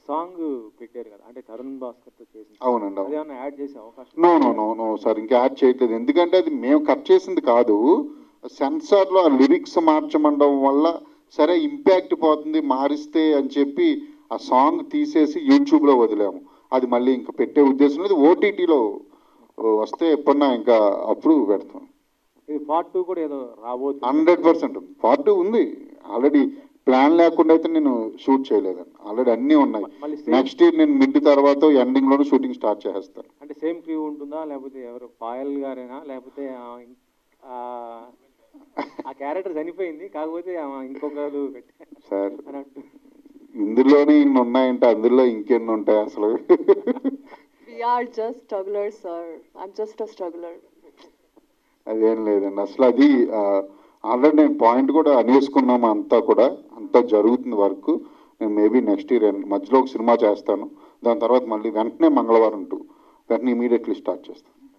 Song పెట్టారు కదా అంటే తరుణ్ భాస్కర్ తో చేసిన అవునండి అవును అదేమన్నా యాడ్ చేసే అవకాశం no no no no sir ఇంకా యాడ్ చేయట్లేదు ఎందుకంటే అది మేము కట్ చేసింది కాదు సెన్సార్లో ఆ లిరిక్స్ మార్చమండం వల్ల సరే ఇంపాక్ట్ పోతుంది మారిస్తే అని చెప్పి ఆ సాంగ్ తీసేసి యూట్యూబ్లో వదిలాము అది మళ్ళీ ఇంకా పెట్టే ఉద్దేశం లేదు ఓటీటీలో వస్తే ఎప్పుడన్నా ఇంకా అప్పుడు పెడతాం ఇది పార్ట్ టూ కూడా ఏదో రాబోతుంది హండ్రెడ్ పర్సెంట్ పార్ట్ టూ ఉంది ఆల్రెడీ ప్లాన్ లేకుండా అయితే నేను షూట్ చేయలేదండి ఆల్రెడీ అన్నీ ఉన్నాయి మళ్ళీ same- నెక్స్ట్ ఇయర్ నేను మిడ్ తర్వాత ఎండింగ్లోనే షూటింగ్ స్టార్ట్ చేసేస్తాను అంటే సేమ్ క్రూ ఉంటుందా లేకపోతే ఎవరు పాయల్ గారేనా లేకపోతే ఆ ఇం- ఆ- ఆ క్యారెక్టర్ చనిపోయింది కాకపోతే ఆమె ఇంకొకరు పెట్టారు సార్ అన్నట్టు ఇందులోనే ఇన్ని ఉన్నాయంటే అందులో ఇంకెన్ని ఉంటాయి అసలు We are just strugglers, sir. I'm just a struggler. అదేం లేదండి అసలు అది ఆల్రెడీ నేను పాయింట్ కూడా అనేసుకున్నాము అంతా కూడా అంతా జరుగుతుంది వర్క్ నేను మేబీ నెక్స్ట్ ఇయర్ మధ్యలో ఒక సినిమా చేస్తాను దాని తర్వాత మళ్ళీ వెంటనే మంగళవారం టూ వెంటనే ఇమీడియట్లీ స్టార్ట్ చేస్తాను